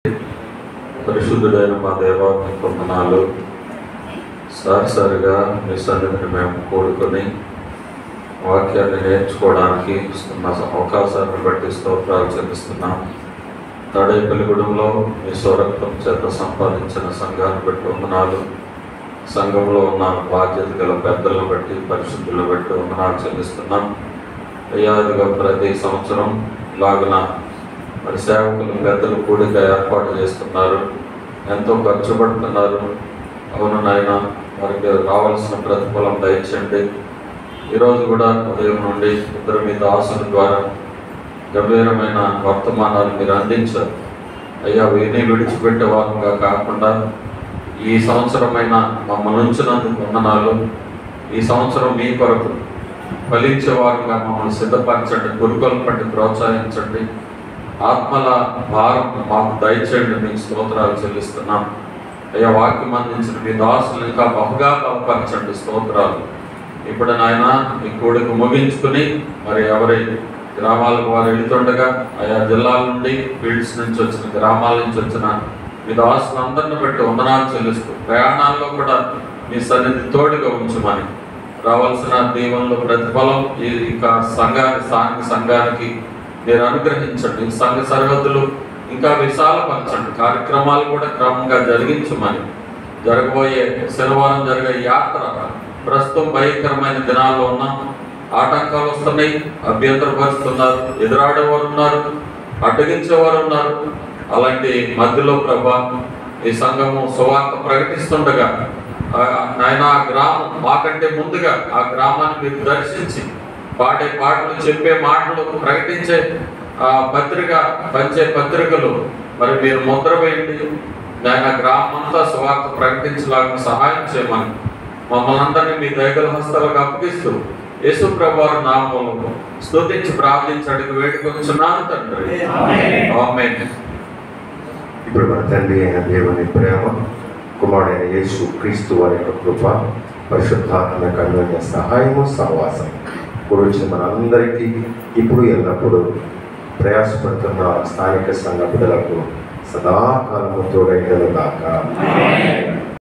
పరిశుద్ధుడైన మా దేవాన్ని వందనాలు సారిసారిగా మీ సన్నిధిని మేము కూడుకొని వాక్యాన్ని నేర్చుకోవడానికి ఇస్తున్న అవకాశాన్ని బట్టి స్తోత్రాలు చెల్లిస్తున్నాం తాడేపల్లిగూడెంలో మీ స్వరక్తం చేత సంపాదించిన సంఘాన్ని బట్టి వందనాలు సంఘంలో ఉన్న బాధ్యత గల పెద్దలను బట్టి పరిశుద్ధులను బట్టి వందనాలు చెల్లిస్తున్నాం అయ్యాదిగా ప్రతి సంవత్సరం ఇలాగున మరి సేవకులు పెద్దలు కూడిక ఏర్పాటు చేస్తున్నారు ఎంతో ఖర్చు పడుతున్నారు అవును నాయన వారికి రావాల్సిన ప్రతిఫలం దయచండి ఈరోజు కూడా ఉదయం నుండి ఇద్దరు మీ దాసుల ద్వారా గంభీరమైన వర్తమానాలు మీరు అందించారు అయ్యా విని విడిచిపెట్టే వారంగా కాకుండా ఈ సంవత్సరమైన మమ్మల్ని ఉంచినందుకు వందనాలు ఈ సంవత్సరం మీ కొరకు ఫలించే వారుగా మమ్మల్ని సిద్ధపరచండి గురుకొల్పండి ప్రోత్సహించండి ఆత్మల భారం మాకు దయచేయండి మీకు స్తోత్రాలు చెల్లిస్తున్నాం అయ్యా వాక్యం అందించిన మీ దాసులు ఇంకా బహుగా బలపరచండి స్తోత్రాలు ఇప్పుడు నాయన ఈ కూడికి ముగించుకుని మరి ఎవరి గ్రామాలకు వారు వెళుతుండగా ఆయా జిల్లాల నుండి ఫీల్డ్స్ నుంచి వచ్చిన గ్రామాల నుంచి వచ్చిన మీ దాసులందరిని బట్టి వందనాలు చెల్లిస్తూ ప్రయాణాల్లో కూడా మీ సన్నిధి తోడుగా ఉంచమని రావాల్సిన దీవెనలు ప్రతిఫలం ఈ ఇక సంఘానికి స్థానిక సంఘానికి మీరు అనుగ్రహించండి ఈ సంఘ సరిహద్దులు ఇంకా విశాలపరచండి కార్యక్రమాలు కూడా క్రమంగా జరిగించమని జరగబోయే శనివారం జరిగే యాత్ర ప్రస్తుతం భయంకరమైన దినాల్లో ఉన్నాం ఆటంకాలు వస్తున్నాయి అభ్యంతరపరుస్తున్నారు ఎదురాడేవారు ఉన్నారు అడ్డగించేవారు ఉన్నారు అలాంటి మధ్యలో ప్రభా ఈ సంఘము సువార్త ప్రకటిస్తుండగా ఆ నాయన ఆ గ్రామం మాకంటే ముందుగా ఆ గ్రామాన్ని మీరు దర్శించి పాడే పాటలు చెప్పే మాటలు ప్రకటించే ఆ పత్రిక పంచే పత్రికలు మరి మీరు ముద్ర వేయండి నాయన గ్రామం అంతా సువార్త ప్రకటించలాగా సహాయం చేయమని మమ్మల్ని అందరినీ మీ దయగల హస్తాలకు అప్పగిస్తూ యేసు ప్రభువారి నామంలో స్తుతించి ప్రార్థించి అడిగి వేడుకొచ్చున్నాను తండ్రి ఆమేన్ ఇప్పుడు మన తండ్రి అయిన దేవుని ప్రేమ కుమారుడైన యేసు క్రీస్తు వారి యొక్క కృప పరిశుద్ధాత్మ కన్వన్య సహాయము సహవాసం ఇప్పుడు వచ్చిన మనందరికీ ఇప్పుడు ఎల్లప్పుడూ ప్రయాసపడుతున్న స్థానిక సంఘ బిడ్డలకు సదాకాలము తోడైన దాకా